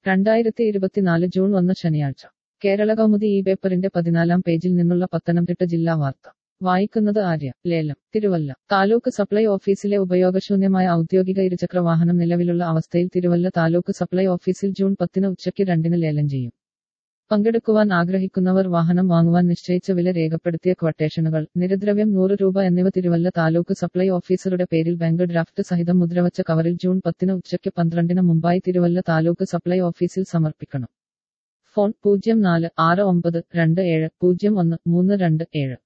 രണ്ടായിരത്തി ഇരുപത്തിനാല് ജൂൺ ഒന്ന് ശനിയാഴ്ച കേരള കൗമുദി ഈ പേപ്പറിന്റെ പതിനാലാം പേജിൽ നിന്നുള്ള പത്തനംതിട്ട ജില്ലാ വാർത്ത വായിക്കുന്നത് ആര്യ ലേലം തിരുവല്ല താലൂക്ക് സപ്ലൈ ഓഫീസിലെ ഉപയോഗശൂന്യമായ ഔദ്യോഗിക ഇരുചക്ര വാഹനം നിലവിലുള്ള അവസ്ഥയിൽ തിരുവല്ല താലൂക്ക് സപ്ലൈ ഓഫീസിൽ ജൂൺ പത്തിന് ഉച്ചയ്ക്ക് രണ്ടിന് ലേലം ചെയ്യും പങ്കെടുക്കുവാൻ ആഗ്രഹിക്കുന്നവർ വാഹനം വാങ്ങുവാൻ നിശ്ചയിച്ച വില രേഖപ്പെടുത്തിയ ക്വട്ടേഷനുകൾ നിരദ്രവ്യം നൂറ് രൂപ എന്നിവ തിരുവല്ല താലൂക്ക് സപ്ലൈ ഓഫീസറുടെ പേരിൽ ബാങ്ക് ഡ്രാഫ്റ്റ് സഹിതം മുദ്രവച്ച കവറിൽ ജൂൺ പത്തിന് ഉച്ചയ്ക്ക് പന്ത്രണ്ടിന് മുമ്പായി തിരുവല്ല താലൂക്ക് സപ്ലൈ ഓഫീസിൽ സമർപ്പിക്കണം ഫോൺ പൂജ്യം നാല് ആറ് ഒമ്പത് രണ്ട് ഏഴ് പൂജ്യം ഒന്ന് മൂന്ന് രണ്ട് ഏഴ്